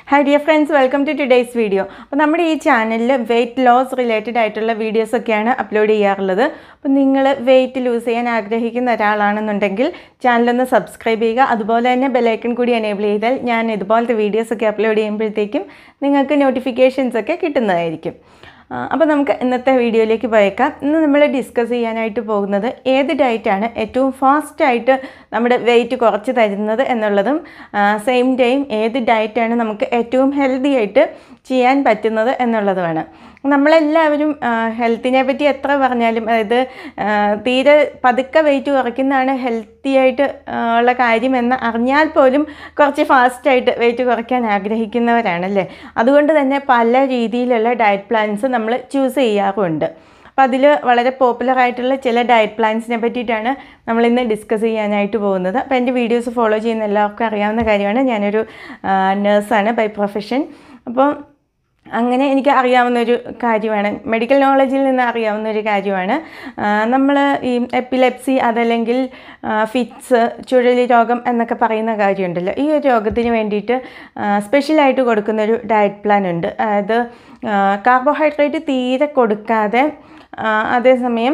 hi dear friends welcome to today's video അപ്പോൾ നമ്മുടെ ഈ ചാനലിൽ വെയിറ്റ് ലോസ് റിലേറ്റഡ് ആയിട്ടുള്ള വീഡിയോസൊക്കെയാണ് അപ്ലോഡ് ചെയ്യാറുള്ളത് അപ്പോൾ നിങ്ങൾ വെയിറ്റ് ലൂസ് ചെയ്യാൻ ആഗ്രഹിക്കുന്ന ഒരാളാണെന്നുണ്ടെങ്കിൽ ചാനലൊന്ന് സബ്സ്ക്രൈബ് ചെയ്യുക അതുപോലെ തന്നെ ബെലൈക്കൺ കൂടി എനേബിൾ ചെയ്താൽ ഞാൻ ഇതുപോലത്തെ വീഡിയോസൊക്കെ അപ്ലോഡ് ചെയ്യുമ്പോഴത്തേക്കും നിങ്ങൾക്ക് നോട്ടിഫിക്കേഷൻസ് ഒക്കെ കിട്ടുന്നതായിരിക്കും ആ, അപ്പോൾ നമുക്ക് ഇന്നത്തെ വീഡിയോയിലേക്ക് പോയേക്കാം ഇന്ന് നമ്മൾ ഡിസ്കസ് ചെയ്യാനായിട്ട് പോകുന്നത് ഏത് ഡയറ്റാണ് ഏറ്റവും ഫാസ്റ്റായിട്ട് നമ്മുടെ വെയിറ്റ് കുറച്ച് തരുന്നത് എന്നുള്ളതും സെയിം ടൈം ഏത് ഡയറ്റാണ് നമുക്ക് ഏറ്റവും ഹെൽത്തി ആയിട്ട് ചെയ്യാൻ പറ്റുന്നത് എന്നുള്ളതുമാണ് നമ്മളെല്ലാവരും ഹെൽത്തിനെ പറ്റി എത്ര പറഞ്ഞാലും അതായത് ആ, തീരെ പതുക്കെ വെയിറ്റ് കുറയ്ക്കുന്നതാണ് ഹെൽത്തി ആയിട്ട് ആ, ഉള്ള കാര്യം എന്ന് അറിഞ്ഞാൽ പോലും കുറച്ച് ഫാസ്റ്റായിട്ട് വെയിറ്റ് കുറയ്ക്കാൻ ആഗ്രഹിക്കുന്നവരാണല്ലേ അതുകൊണ്ട് തന്നെ പല രീതിയിലുള്ള ഡയറ്റ് പ്ലാൻസ് നമ്മൾ ചൂസ് ചെയ്യാറുമുണ്ട് അപ്പോൾ അതിൽ വളരെ പോപ്പുലർ ആയിട്ടുള്ള ചില ഡയറ്റ് പ്ലാൻസിനെ പറ്റിയിട്ടാണ് നമ്മളിന്ന് ഡിസ്കസ് ചെയ്യാനായിട്ട് പോകുന്നത് അപ്പോൾ എൻ്റെ വീഡിയോസ് ഫോളോ ചെയ്യുന്ന എല്ലാവർക്കും അറിയാവുന്ന കാര്യമാണ് ഞാനൊരു നേഴ്സാണ് ബൈ പ്രൊഫഷൻ അപ്പോൾ അങ്ങനെ എനിക്ക് അറിയാവുന്ന ഒരു കാര്യമാണ് മെഡിക്കൽ നോളജിൽ നിന്ന് അറിയാവുന്ന ഒരു കാര്യമാണ് നമ്മൾ ഈ എപ്പിലെപ്സി അതല്ലെങ്കിൽ ഫിറ്റ്സ് ചുഴലി രോഗം എന്നൊക്കെ പറയുന്ന കാര്യമുണ്ടല്ലോ ഈ ഒരു രോഗത്തിന് വേണ്ടിയിട്ട് സ്പെഷ്യലായിട്ട് കൊടുക്കുന്ന ഒരു ഡയറ്റ് പ്ലാൻ ഉണ്ട് അതായത് കാർബോഹൈഡ്രേറ്റ് തീരെ കൊടുക്കാതെ ആ, അതേസമയം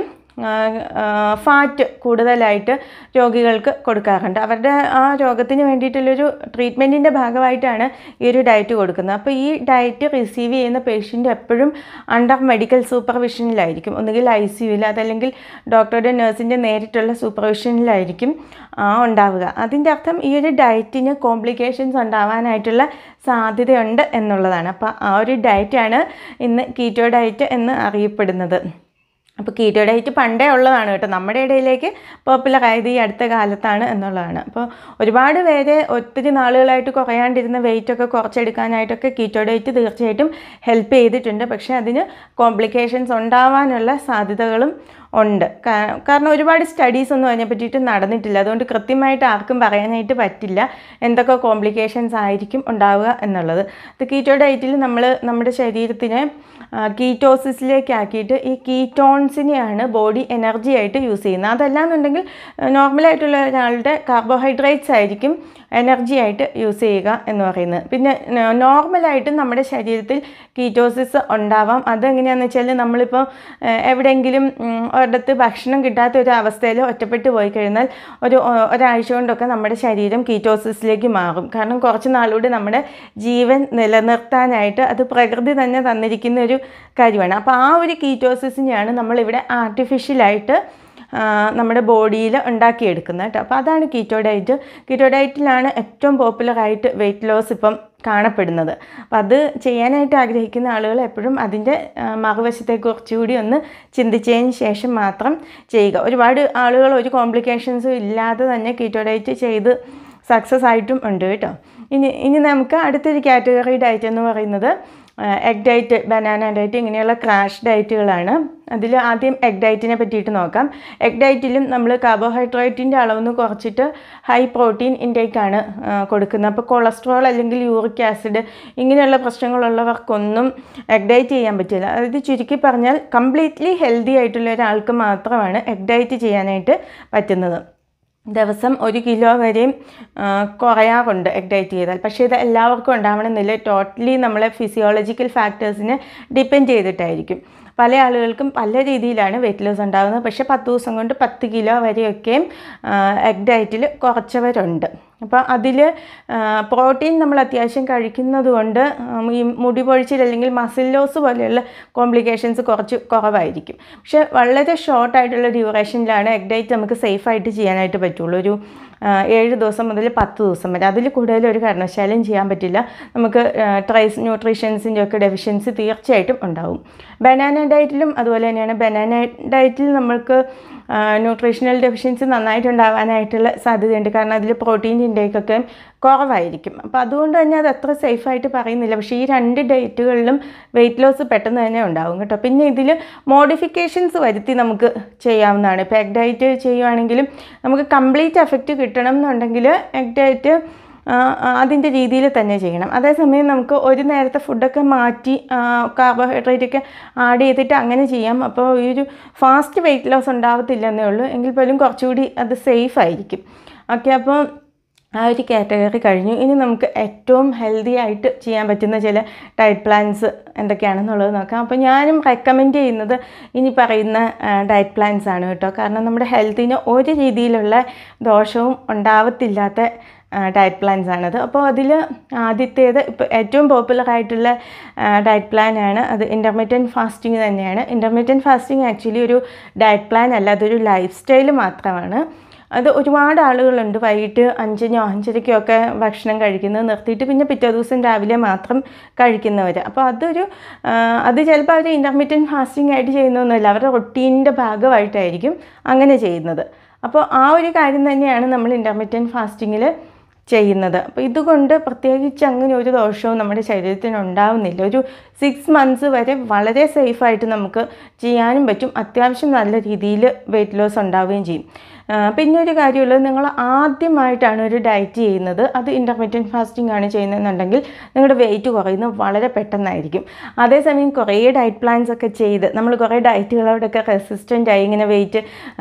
ഫാറ്റ് കൂടുതലായിട്ട് രോഗികൾക്ക് കൊടുക്കാറുണ്ട് അവരുടെ ആ രോഗത്തിന് വേണ്ടിയിട്ടുള്ളൊരു ട്രീറ്റ്മെൻറ്റിൻ്റെ ഭാഗമായിട്ടാണ് ഈ ഒരു ഡയറ്റ് കൊടുക്കുന്നത് അപ്പോൾ ഈ ഡയറ്റ് റിസീവ് ചെയ്യുന്ന പേഷ്യൻ്റ് എപ്പോഴും അണ്ടർ മെഡിക്കൽ സൂപ്പർവിഷനിലായിരിക്കും ഒന്നുകിൽ ഐ സി യുവിൽ അതല്ലെങ്കിൽ ഡോക്ടറുടെ നഴ്സിൻ്റെ നേരിട്ടുള്ള സൂപ്പർവിഷനിലായിരിക്കും ആ, ഉണ്ടാവുക അതിൻ്റെ അർത്ഥം ഈ ഒരു ഡയറ്റിന് കോംപ്ലിക്കേഷൻസ് ഉണ്ടാവാനായിട്ടുള്ള സാധ്യതയുണ്ട് എന്നുള്ളതാണ് അപ്പോൾ ആ ഒരു ഡയറ്റാണ് ഇന്ന് കീറ്റോ ഡയറ്റ് എന്ന് അറിയപ്പെടുന്നത് അപ്പോൾ കീറ്റോ ഡയറ്റ് പണ്ടേ ഉള്ളതാണ് കേട്ടോ നമ്മുടെ ഇടയിലേക്ക് പോപ്പുലർ ആയത് ഈ അടുത്ത കാലത്താണ് എന്നുള്ളതാണ് അപ്പോൾ ഒരുപാട് പേര് ഒത്തിരി നാളുകളായിട്ട് കുറയാണ്ടിരുന്ന വെയിറ്റൊക്കെ കുറച്ചെടുക്കാനായിട്ടൊക്കെ കീറ്റോ ഡയറ്റ് തീർച്ചയായിട്ടും ഹെൽപ്പ് ചെയ്തിട്ടുണ്ട് പക്ഷേ അതിന് കോംപ്ലിക്കേഷൻസ് ഉണ്ടാവാനുള്ള സാധ്യതകളും ഉണ്ട് കാ- കാരണം ഒരുപാട് സ്റ്റഡീസ് ഒന്നും അതിനെ പറ്റിയിട്ട് നടന്നിട്ടില്ല അതുകൊണ്ട് കൃത്യമായിട്ട് ആർക്കും പറയാനായിട്ട് പറ്റില്ല എന്തൊക്കെ കോംപ്ലിക്കേഷൻസ് ആയിരിക്കും ഉണ്ടാവുക എന്നുള്ളത് ഇത് കീറ്റോ ഡയറ്റിൽ നമ്മൾ നമ്മുടെ ശരീരത്തിനെ കീറ്റോസിസിലേക്ക് ആക്കിയിട്ട് ഈ കീറ്റോൺസിനെയാണ് ബോഡി എനർജി ആയിട്ട് യൂസ് ചെയ്യുന്നത് അതല്ലാന്നുണ്ടെങ്കിൽ നോർമലായിട്ടുള്ള ഒരാളുടെ കാർബോഹൈഡ്രേറ്റ്സ് ആയിരിക്കും എനർജി ആയിട്ട് യൂസ് ചെയ്യുക എന്ന് പറയുന്നത് പിന്നെ നോർമലായിട്ട് നമ്മുടെ ശരീരത്തിൽ കീറ്റോസിസ് ഉണ്ടാവാം അതെങ്ങനെയാണെന്ന് വെച്ചാൽ നമ്മളിപ്പോൾ ഏഹ്, എവിടെയെങ്കിലും ഉം, ഒരിടത്ത് ഭക്ഷണം കിട്ടാത്ത ഒരു അവസ്ഥയിൽ ഒറ്റപ്പെട്ട് പോയി കഴിഞ്ഞാൽ ഒരു ഒ- ഒരാഴ്ച കൊണ്ടൊക്കെ നമ്മുടെ ശരീരം കീറ്റോസിസിലേക്ക് മാറും കാരണം കുറച്ച് നാളുകൂടി നമ്മുടെ ജീവൻ നിലനിർത്താനായിട്ട് അത് പ്രകൃതി തന്നെ തന്നിരിക്കുന്ന ഒരു കാര്യമാണ് അപ്പോൾ ആ ഒരു കീറ്റോസിസിനെയാണ് നമ്മളിവിടെ ആർട്ടിഫിഷ്യലായിട്ട് ആ, നമ്മുടെ ബോഡിയിൽ ഉണ്ടാക്കിയെടുക്കുന്നത് കേട്ടോ അപ്പോൾ അതാണ് കീറ്റോ ഡയറ്റ് കീറ്റോ ഡയറ്റിലാണ് ഏറ്റവും പോപ്പുലറായിട്ട് വെയിറ്റ് ലോസ് ഇപ്പം കാണപ്പെടുന്നത് അപ്പോൾ അത് ചെയ്യാനായിട്ട് ആഗ്രഹിക്കുന്ന ആളുകൾ എപ്പോഴും അതിൻ്റെ ആ, മറുവശത്തെ കുറച്ചുകൂടി ഒന്ന് ചിന്തിച്ചതിന് ശേഷം മാത്രം ചെയ്യുക ഒരുപാട് ആളുകൾ ഒരു കോംപ്ലിക്കേഷൻസും ഇല്ലാതെ തന്നെ കീറ്റോ ഡയറ്റ് ചെയ്ത് സക്സസ് ആയിട്ടും ഉണ്ട് കേട്ടോ ഇനി ഇനി നമുക്ക് അടുത്തൊരു കാറ്റഗറി ഡയറ്റ് എന്ന് പറയുന്നത് എഗ് ഡയറ്റ് ബനാന ഡയറ്റ് ഇങ്ങനെയുള്ള ക്രാഷ് ഡയറ്റുകളാണ് അതിൽ ആദ്യം എഗ് ഡയറ്റിനെ പറ്റിയിട്ട് നോക്കാം എഗ് ഡയറ്റിലും നമ്മൾ കാർബോഹൈഡ്രേറ്റിൻ്റെ അളവൊന്ന് കുറച്ചിട്ട് ഹൈ പ്രോട്ടീൻ ഇൻടേക്കാണ് കൊടുക്കുന്നത് അപ്പോൾ കൊളസ്ട്രോൾ അല്ലെങ്കിൽ യൂറിക് ആസിഡ് ഇങ്ങനെയുള്ള പ്രശ്നങ്ങളുള്ളവർക്കൊന്നും എഗ് ഡയറ്റ് ചെയ്യാൻ പറ്റില്ല അതായത് ചുരുക്കി പറഞ്ഞാൽ കംപ്ലീറ്റ്ലി ഹെൽത്തി ആയിട്ടുള്ള ഒരാൾക്ക് മാത്രമാണ് എഗ് ഡയറ്റ് ചെയ്യാനായിട്ട് പറ്റുന്നത് ദിവസം ഒരു കിലോ വരെയും ആ, കുറയാറുണ്ട് എഗ് ഡയറ്റ് ചെയ്താൽ പക്ഷേ ഇത് എല്ലാവർക്കും ഉണ്ടാവണമെന്നില്ല ടോട്ടലി നമ്മളെ ഫിസിയോളജിക്കൽ ഫാക്ടേഴ്സിനെ ഡിപ്പെൻഡ് ചെയ്തിട്ടായിരിക്കും പല ആളുകൾക്കും പല രീതിയിലാണ് വെയിറ്റ് ലോസ് ഉണ്ടാകുന്നത് പക്ഷേ പത്ത് ദിവസം കൊണ്ട് പത്ത് കിലോ വരെയൊക്കെയും എഗ് ഡയറ്റിൽ കുറച്ചവരുണ്ട് അപ്പോൾ അതിൽ പ്രോട്ടീൻ നമ്മൾ അത്യാവശ്യം കഴിക്കുന്നത് കൊണ്ട് ഉം, ഈ മുടി പൊഴിച്ചിൽ അല്ലെങ്കിൽ മസിൽ ലോസ് പോലെയുള്ള കോംപ്ലിക്കേഷൻസ് കുറച്ച് കുറവായിരിക്കും പക്ഷേ വളരെ ഷോർട്ടായിട്ടുള്ള ഡ്യൂറേഷനിലാണ് എഗ് ഡയറ്റ് നമുക്ക് സേഫായിട്ട് ചെയ്യാനായിട്ട് പറ്റുള്ളൂ ഒരു ആ, ഏഴ് ദിവസം മുതൽ പത്ത് ദിവസം വരെ അതിൽ കൂടുതൽ ഒരു കാരണവശാലും ചെയ്യാൻ പറ്റില്ല നമുക്ക് ട്രൈസ് ന്യൂട്രീഷൻസിൻ്റെ ഒക്കെ ഡെഫിഷ്യൻസി തീർച്ചയായിട്ടും ഉണ്ടാവും ബനാന ഡയറ്റിലും അതുപോലെ തന്നെയാണ് ബനാന ഡയറ്റിൽ നമ്മൾക്ക് ന്യൂട്രീഷണൽ ഡെഫിഷ്യൻസി നന്നായിട്ട് ഉണ്ടാവാനായിട്ടുള്ള സാധ്യതയുണ്ട് കാരണം അതിൽ പ്രോട്ടീൻ ഇൻടേക്കൊക്കെ കുറവായിരിക്കും അപ്പോൾ അതുകൊണ്ട് തന്നെ അത് അത്ര സേഫായിട്ട് പറയുന്നില്ല പക്ഷേ ഈ രണ്ട് ഡേറ്റുകളിലും വെയിറ്റ് ലോസ് പെട്ടെന്ന് തന്നെ ഉണ്ടാവും കേട്ടോ പിന്നെ ഇതിൽ മോഡിഫിക്കേഷൻസ് വരുത്തി നമുക്ക് ചെയ്യാവുന്നതാണ് ഇപ്പോൾ എഗ് ഡയറ്റ് ചെയ്യുവാണെങ്കിലും നമുക്ക് കംപ്ലീറ്റ് എഫക്റ്റ് കിട്ടണം എന്നുണ്ടെങ്കിൽ എഗ് ഡയറ്റ് അതിൻ്റെ രീതിയിൽ തന്നെ ചെയ്യണം അതേസമയം നമുക്ക് ഒരു നേരത്തെ ഫുഡൊക്കെ മാറ്റി കാർബോഹൈഡ്രേറ്റ് ഒക്കെ ആഡ് ചെയ്തിട്ട് അങ്ങനെ ചെയ്യാം അപ്പോൾ ഈ ഒരു ഫാസ്റ്റ് വെയിറ്റ് ലോസ് ഉണ്ടാവത്തില്ലെന്നേ ഉള്ളൂ എങ്കിൽ പോലും കുറച്ചുകൂടി അത് സേഫ് ആയിരിക്കും ഓക്കെ അപ്പോൾ ആ ഒരു കാറ്റഗറി കഴിഞ്ഞു ഇനി നമുക്ക് ഏറ്റവും ഹെൽത്തി ആയിട്ട് ചെയ്യാൻ പറ്റുന്ന ചില ഡയറ്റ് പ്ലാൻസ് എന്തൊക്കെയാണെന്നുള്ളത് നോക്കാം അപ്പോൾ ഞാനും റെക്കമെൻഡ് ചെയ്യുന്നത് ഇനി പറയുന്ന ഡയറ്റ് പ്ലാൻസ് ആണ് കേട്ടോ കാരണം നമ്മുടെ ഹെൽത്തിന് ഒരു രീതിയിലുള്ള ദോഷവും ഉണ്ടാവത്തില്ലാത്ത ഡയറ്റ് പ്ലാൻസ് ആണത് അപ്പോൾ അതിൽ ആദ്യത്തേത് ഇപ്പോൾ ഏറ്റവും പോപ്പുലർ ആയിട്ടുള്ള ഡയറ്റ് പ്ലാൻ ആണ് അത് ഇൻ്റർമീഡിയൻറ്റ് ഫാസ്റ്റിംഗ് തന്നെയാണ് ഇൻ്റർമീഡിയൻറ്റ് ഫാസ്റ്റിംഗ് ആക്ച്വലി ഒരു ഡയറ്റ് പ്ലാൻ അല്ല അതൊരു ലൈഫ് സ്റ്റൈൽ മാത്രമാണ് അത് ഒരുപാട് ആളുകളുണ്ട് വൈകിട്ട് അഞ്ചിനോ അഞ്ചരയ്ക്കോ ഒക്കെ ഭക്ഷണം കഴിക്കുന്നത് നിർത്തിയിട്ട് പിന്നെ പിറ്റേ ദിവസം രാവിലെ മാത്രം കഴിക്കുന്നവർ അപ്പോൾ അതൊരു ആ, അത് ചിലപ്പോൾ അവർ ഇൻ്റർമീഡിയൻറ്റ് ഫാസ്റ്റിംഗ് ആയിട്ട് ചെയ്യുന്നൊന്നുമില്ല അവരുടെ റൊട്ടീനിൻ്റെ ഭാഗമായിട്ടായിരിക്കും അങ്ങനെ ചെയ്യുന്നത് അപ്പോൾ ആ ഒരു കാര്യം തന്നെയാണ് നമ്മൾ ഇൻ്റർമീഡിയൻറ്റ് ഫാസ്റ്റിങ്ങിൽ ചെയ്യുന്നത് അപ്പോൾ ഇതുകൊണ്ട് പ്രത്യേകിച്ച് അങ്ങനെ ഒരു ദോഷവും നമ്മുടെ ശരീരത്തിന് ഉണ്ടാവുന്നില്ല ഒരു സിക്സ് മന്ത്സ് വരെ വളരെ സേഫായിട്ട് നമുക്ക് ചെയ്യാനും പറ്റും അത്യാവശ്യം നല്ല രീതിയിൽ വെയിറ്റ് ലോസ് ഉണ്ടാവുകയും ചെയ്യും ആ, പിന്നെ ഒരു കാര്യമുള്ളത് നിങ്ങൾ ആദ്യമായിട്ടാണ് ഒരു ഡയറ്റ് ചെയ്യുന്നത് അത് ഇൻ്റർമീഡിയൻറ്റ് ഫാസ്റ്റിംഗ് ആണ് ചെയ്യുന്നതെന്നുണ്ടെങ്കിൽ നിങ്ങളുടെ വെയിറ്റ് കുറയുന്നത് വളരെ പെട്ടെന്നായിരിക്കും അതേസമയം കുറേ ഡയറ്റ് പ്ലാൻസ് ഒക്കെ ചെയ്ത് നമ്മൾ കുറേ ഡയറ്റുകളോടൊക്കെ റെസിസ്റ്റൻ്റ് ആയി ഇങ്ങനെ വെയിറ്റ്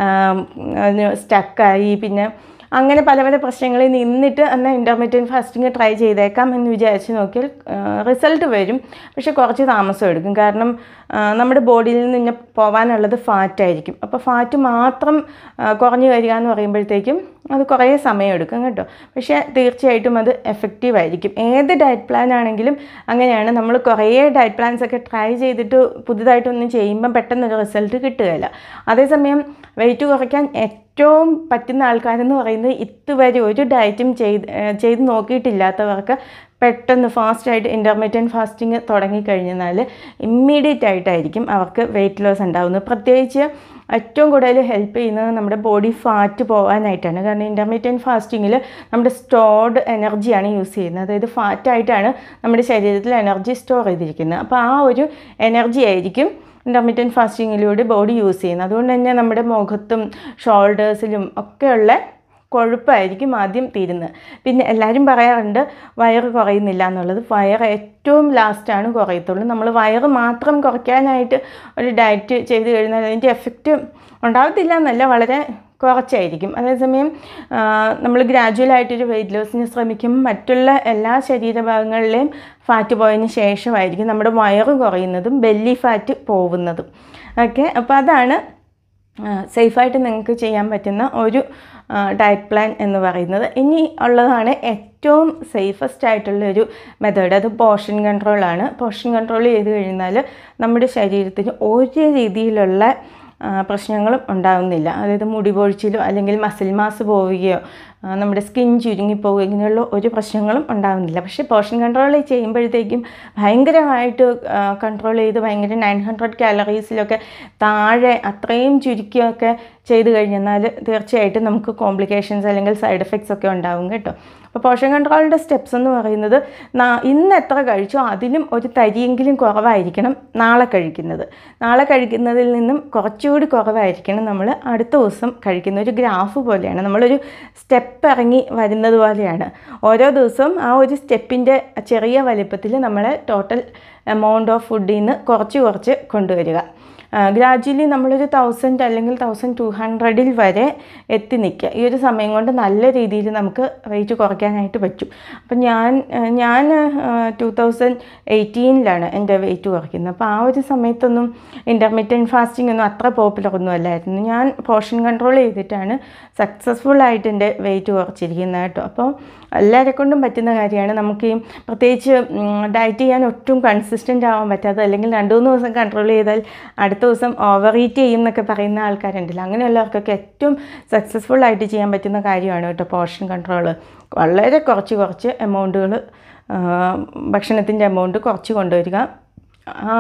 സ്റ്റക്കായി പിന്നെ അങ്ങനെ പല പല പ്രശ്നങ്ങളിൽ നിന്നിട്ട് എന്നാൽ ഇൻ്റർമീഡിയൻറ്റ് ഫാസ്റ്റിംഗ് ട്രൈ ചെയ്തേക്കാം എന്ന് വിചാരിച്ച് നോക്കിയാൽ റിസൾട്ട് വരും പക്ഷെ കുറച്ച് താമസം എടുക്കും കാരണം ആ, നമ്മുടെ ബോഡിയിൽ നിന്ന് പോകാനുള്ളത് ഫാറ്റായിരിക്കും അപ്പോൾ ഫാറ്റ് മാത്രം ആ, കുറഞ്ഞു വരിക എന്ന് പറയുമ്പോഴത്തേക്കും അത് കുറേ സമയം എടുക്കും കേട്ടോ പക്ഷേ തീർച്ചയായിട്ടും അത് എഫക്റ്റീവ് ആയിരിക്കും ഏത് ഡയറ്റ് പ്ലാൻ ആണെങ്കിലും അങ്ങനെയാണ് നമ്മൾ കുറേ ഡയറ്റ് പ്ലാൻസ് ഒക്കെ ട്രൈ ചെയ്തിട്ട് പുതുതായിട്ടൊന്നും ചെയ്യുമ്പം പെട്ടെന്നൊരു റിസൾട്ട് കിട്ടുകയില്ല അതേസമയം വെയിറ്റ് കുറയ്ക്കാൻ ഏറ്റവും പറ്റുന്ന ആൾക്കാരെന്ന് പറയുന്നത് ഇതുവരെ ഒരു ഡയറ്റും ചെയ്ത് ഏഹ് ചെയ്ത് നോക്കിയിട്ടില്ലാത്തവർക്ക് പെട്ടെന്ന് ഫാസ്റ്റായിട്ട് ഇൻ്റർമീഡിയൻറ്റ് ഫാസ്റ്റിംഗ് തുടങ്ങിക്കഴിഞ്ഞാൽ ഇമ്മീഡിയറ്റ് ആയിട്ടായിരിക്കും അവർക്ക് വെയിറ്റ് ലോസ് ഉണ്ടാകുന്നത് പ്രത്യേകിച്ച് ഏറ്റവും കൂടുതൽ ഹെൽപ്പ് ചെയ്യുന്നത് നമ്മുടെ ബോഡി ഫാറ്റ് പോകാനായിട്ടാണ് കാരണം ഇൻ്റർമീഡിയൻറ്റ് ഫാസ്റ്റിങ്ങിൽ നമ്മുടെ സ്റ്റോർഡ് എനർജിയാണ് യൂസ് ചെയ്യുന്നത് അതായത് ഫാറ്റായിട്ടാണ് നമ്മുടെ ശരീരത്തിൽ എനർജി സ്റ്റോർ ചെയ്തിരിക്കുന്നത് അപ്പോൾ ആ ഒരു എനർജി ആയിരിക്കും ഇൻ്റർമീഡിയൻറ്റ് ഫാസ്റ്റിങ്ങിലൂടെ ബോഡി യൂസ് ചെയ്യുന്നത് അതുകൊണ്ട് തന്നെ നമ്മുടെ മുഖത്തും ഷോൾഡേഴ്സിലും ഒക്കെയുള്ള കൊഴുപ്പായിരിക്കും ആദ്യം തീരുന്നത് പിന്നെ എല്ലാവരും പറയാറുണ്ട് വയറ് കുറയുന്നില്ല എന്നുള്ളത് വയറ് ഏറ്റവും ലാസ്റ്റാണ് കുറയത്തുള്ളൂ നമ്മൾ വയറ് മാത്രം കുറയ്ക്കാനായിട്ട് ഒരു ഡയറ്റ് ചെയ്ത് കഴിഞ്ഞാൽ അതിൻ്റെ എഫക്റ്റ് ഉണ്ടാകത്തില്ല എന്നല്ല വളരെ കുറച്ചായിരിക്കും അതേസമയം നമ്മൾ ഗ്രാജുവലായിട്ടൊരു വെയിറ്റ് ലോസിന് ശ്രമിക്കുമ്പോൾ മറ്റുള്ള എല്ലാ ശരീരഭാഗങ്ങളിലെയും ഫാറ്റ് പോയതിന് ശേഷമായിരിക്കും നമ്മുടെ വയറ് കുറയുന്നതും ബെല്ലി ഫാറ്റ് പോകുന്നതും ഓക്കെ അപ്പോൾ അതാണ് സേഫായിട്ട് നിങ്ങൾക്ക് ചെയ്യാൻ പറ്റുന്ന ഒരു ഡയറ്റ് പ്ലാൻ എന്ന് പറയുന്നത് ഇനി ഉള്ളതാണ് ഏറ്റവും സേഫസ്റ്റ് ആയിട്ടുള്ള ഒരു മെത്തേഡ് അത് പോർഷൻ കൺട്രോളാണ് പോർഷൻ കൺട്രോൾ ചെയ്ത് കഴിഞ്ഞാൽ നമ്മുടെ ശരീരത്തിന് ഒരു രീതിയിലുള്ള ആ, പ്രശ്നങ്ങളും ഉണ്ടാകുന്നില്ല അതായത് മുടി പൊഴിച്ചിലോ അല്ലെങ്കിൽ മസിൽ മാസ് പോവുകയോ ആ, നമ്മുടെ സ്കിൻ ചുരുങ്ങി പോവുകയോ ഇങ്ങനെയുള്ള ഒരു പ്രശ്നങ്ങളും ഉണ്ടാകുന്നില്ല പക്ഷേ പോർഷൻ കൺട്രോൾ ചെയ്യുമ്പോഴത്തേക്കും ഭയങ്കരമായിട്ട് കൺട്രോൾ ചെയ്ത് ഭയങ്കര നയൻ ഹൺഡ്രഡ് കാലറീസിലൊക്കെ താഴെ അത്രയും ചുരുക്കിയൊക്കെ ചെയ്ത് കഴിഞ്ഞാൽ തീർച്ചയായിട്ടും നമുക്ക് കോംപ്ലിക്കേഷൻസ് അല്ലെങ്കിൽ സൈഡ് എഫക്ട്സ് ഒക്കെ ഉണ്ടാവും കേട്ടോ അപ്പോൾ പോഷൻ കൺട്രോളിൻ്റെ സ്റ്റെപ്സ് എന്ന് പറയുന്നത് നാ- ഇന്ന് എത്ര കഴിച്ചോ അതിലും ഒരു തരിയെങ്കിലും കുറവായിരിക്കണം നാളെ കഴിക്കുന്നത് നാളെ കഴിക്കുന്നതിൽ നിന്നും കുറച്ചുകൂടി കുറവായിരിക്കണം നമ്മൾ അടുത്ത ദിവസം കഴിക്കുന്ന ഒരു ഗ്രാഫ് പോലെയാണ് നമ്മളൊരു സ്റ്റെപ്പ് ഇറങ്ങി വരുന്നത് പോലെയാണ് ഓരോ ദിവസവും ആ ഒരു സ്റ്റെപ്പിൻ്റെ ചെറിയ വലിപ്പത്തിൽ നമ്മൾ ടോട്ടൽ എമൗണ്ട് ഓഫ് ഫുഡിൽ നിന്ന് കുറച്ച് കുറച്ച് കൊണ്ടുവരിക ഗ്രാജുവലി നമ്മളൊരു തൗസൻഡ് അല്ലെങ്കിൽ തൗസൻഡ് ടു ഹൺഡ്രഡിൽ വരെ എത്തി നിൽക്കുക ഈ ഒരു സമയം കൊണ്ട് നല്ല രീതിയിൽ നമുക്ക് വെയിറ്റ് കുറയ്ക്കാനായിട്ട് പറ്റും അപ്പം ഞാൻ ഏഹ് ഞാൻ ടു തൗസൻഡ് എയ്റ്റീനിലാണ് എൻ്റെ വെയിറ്റ് കുറയ്ക്കുന്നത് അപ്പോൾ ആ ഒരു സമയത്തൊന്നും ഇൻ്റർമീഡിയൻറ്റ് ഫാസ്റ്റിംഗ് ഒന്നും അത്ര പോപ്പുലർ ഒന്നും അല്ലായിരുന്നു ഞാൻ പോർഷൻ കൺട്രോൾ ചെയ്തിട്ടാണ് സക്സസ്ഫുൾ ആയിട്ട് എൻ്റെ വെയിറ്റ് കുറച്ചിരിക്കുന്നത് കേട്ടോ അപ്പോൾ എല്ലാവരെ കൊണ്ടും പറ്റുന്ന കാര്യമാണ് നമുക്ക് ഈ പ്രത്യേകിച്ച് ഡയറ്റ് ചെയ്യാൻ ഒട്ടും കൺസിസ്റ്റൻ്റ് ആവാൻ പറ്റാത്ത അല്ലെങ്കിൽ രണ്ട് മൂന്ന് ദിവസം കൺട്രോൾ ചെയ്താൽ അടുത്ത ദിവസം ഓവർ ഈറ്റ് ചെയ്യും എന്നൊക്കെ പറയുന്ന ആൾക്കാരുണ്ടല്ലോ അങ്ങനെയുള്ളവർക്കൊക്കെ ഏറ്റവും സക്സസ്ഫുൾ ആയിട്ട് ചെയ്യാൻ പറ്റുന്ന കാര്യമാണ് കേട്ടോ പോർഷൻ കൺട്രോൾ വളരെ കുറച്ച് കുറച്ച് എമൗണ്ടുകൾ ഭക്ഷണത്തിൻ്റെ എമൗണ്ട് കുറച്ച് കൊണ്ടുവരിക ആ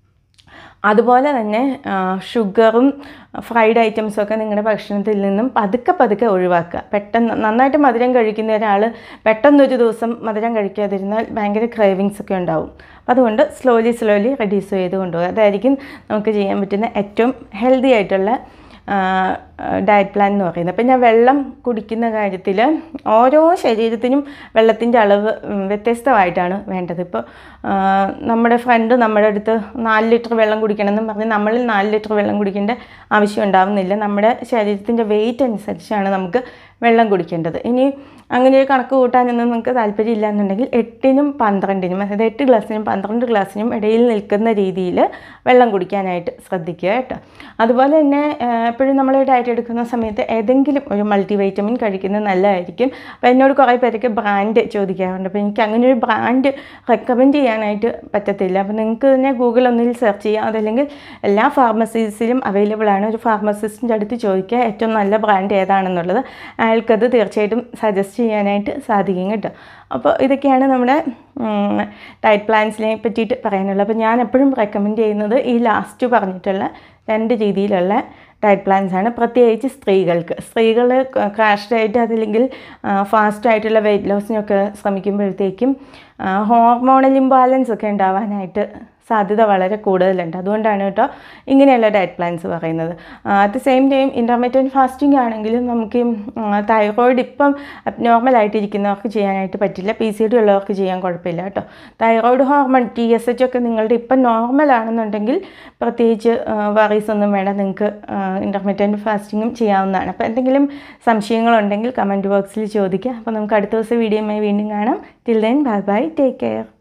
അതുപോലെ തന്നെ ആ, ഷുഗറും ഫ്രൈഡ് ഐറ്റംസും ഒക്കെ നിങ്ങളുടെ ഭക്ഷണത്തിൽ നിന്നും പതുക്കെ പതുക്കെ ഒഴിവാക്കുക പെട്ടെന്ന് നന്നായിട്ട് മധുരം കഴിക്കുന്ന ഒരാൾ പെട്ടെന്നൊരു ദിവസം മധുരം കഴിക്കാതിരുന്നാൽ ഭയങ്കര ക്രേവിങ്സ് ഒക്കെ ഉണ്ടാവും അപ്പോൾ അതുകൊണ്ട് സ്ലോലി സ്ലോലി റെഡ്യൂസ് ചെയ്ത് കൊണ്ടുപോകുക അതായിരിക്കും നമുക്ക് ചെയ്യാൻ പറ്റുന്ന ഏറ്റവും ഹെൽത്തി ആയിട്ടുള്ള ഡയറ്റ് പ്ലാൻ എന്ന് പറയുന്നത് അപ്പം ഞാൻ വെള്ളം കുടിക്കുന്ന കാര്യത്തിൽ ഓരോ ശരീരത്തിനും വെള്ളത്തിൻ്റെ അളവ് ഉം, വ്യത്യസ്തമായിട്ടാണ് വേണ്ടത് ഇപ്പോൾ നമ്മുടെ ഫ്രണ്ട് നമ്മുടെ അടുത്ത് നാല് ലിറ്റർ വെള്ളം കുടിക്കണമെന്നും പറഞ്ഞ് നമ്മളിൽ നാല് ലിറ്റർ വെള്ളം കുടിക്കേണ്ട ആവശ്യം ഉണ്ടാവുന്നില്ല നമ്മുടെ ശരീരത്തിൻ്റെ വെയിറ്റ് അനുസരിച്ചാണ് നമുക്ക് വെള്ളം കുടിക്കേണ്ടത് ഇനി അങ്ങനെ ഒരു കണക്ക് കൂട്ടാനൊന്നും നിങ്ങൾക്ക് താല്പര്യമില്ല എന്നുണ്ടെങ്കിൽ എട്ടിനും പന്ത്രണ്ടിനും അതായത് എട്ട് ഗ്ലാസ്സിനും പന്ത്രണ്ട് ഗ്ലാസ്സിനും ഇടയിൽ നിൽക്കുന്ന രീതിയിൽ വെള്ളം കുടിക്കാനായിട്ട് ശ്രദ്ധിക്കുക കേട്ടോ അതുപോലെ തന്നെ ആ, എപ്പോഴും നമ്മൾ ഡയറ്റ് എടുക്കുന്ന സമയത്ത് ഏതെങ്കിലും ഒരു മൾട്ടി വൈറ്റമിൻ കഴിക്കുന്നത് നല്ലതായിരിക്കും അപ്പോൾ എന്നോട് കുറേ പേരൊക്കെ ബ്രാൻഡ് ചോദിക്കാറുണ്ട് അപ്പോൾ എനിക്ക് അങ്ങനെ ഒരു ബ്രാൻഡ് റെക്കമെൻഡ് ചെയ്യാനായിട്ട് പറ്റത്തില്ല അപ്പോൾ നിങ്ങൾക്ക് തന്നെ ഗൂഗിൾ ഒന്നിൽ സെർച്ച് ചെയ്യാം അതല്ലെങ്കിൽ എല്ലാ ഫാർമസീസിലും അവൈലബിൾ ആണ് ഒരു ഫാർമസിസ്റ്റിൻ്റെ അടുത്ത് ചോദിക്കുക ഏറ്റവും നല്ല ബ്രാൻഡ് ഏതാണെന്നുള്ളത് അയാൾക്കത് തീർച്ചയായിട്ടും സജസ്റ്റ് ചെയ്യാനായിട്ട് സാധിക്കും കേട്ടോ അപ്പോൾ ഇതൊക്കെയാണ് നമ്മുടെ ഡയറ്റ് പ്ലാൻസിനെ പറ്റിയിട്ട് പറയാനുള്ളത് അപ്പോൾ ഞാൻ എപ്പോഴും റെക്കമെൻഡ് ചെയ്യുന്നത് ഈ ലാസ്റ്റ് പറഞ്ഞിട്ടുള്ള രണ്ട് രീതിയിലുള്ള ഡയറ്റ് പ്ലാൻസ് ആണ് പ്രത്യേകിച്ച് സ്ത്രീകൾക്ക് സ്ത്രീകൾ ക്രാഷ് ഡയറ്റ് അതല്ലെങ്കിൽ ഫാസ്റ്റ് ആയിട്ടുള്ള വെയിറ്റ് ലോസിനൊക്കെ ശ്രമിക്കുമ്പോഴത്തേക്കും ഹോർമോണൽ ഇംബാലൻസ് ഒക്കെ ഉണ്ടാവാനായിട്ട് സാധ്യത വളരെ കൂടുതലുണ്ട് അതുകൊണ്ടാണ് കേട്ടോ ഇങ്ങനെയുള്ള ഡയറ്റ് പ്ലാൻസ് പറയുന്നത് at the same time intermediate fasting ആണെങ്കിലും നമുക്ക് തൈറോയിഡ് ഇപ്പം നോർമലായിട്ടിരിക്കുന്നവർക്ക് ചെയ്യാനായിട്ട് പറ്റില്ല പി സി ഡി ഉള്ളവർക്ക് ചെയ്യാൻ കുഴപ്പമില്ല കേട്ടോ thyroid hormone T S H ഒക്കെ നിങ്ങളുടെ ഇപ്പം നോർമൽ ആണെന്നുണ്ടെങ്കിൽ പ്രത്യേകിച്ച് വറീസ് ഒന്നും വേണ്ട നിങ്ങൾക്ക് ഇൻ്റർമീഡിയറ്റ് ഫാസ്റ്റിങ്ങും ചെയ്യാവുന്നതാണ് അപ്പോൾ എന്തെങ്കിലും സംശയങ്ങളുണ്ടെങ്കിൽ കമൻറ്റ് ബോക്സിൽ ചോദിക്കുക അപ്പോൾ നമുക്ക് അടുത്ത ദിവസം വീഡിയോയുമായി വീണ്ടും കാണാം till then bye bye take care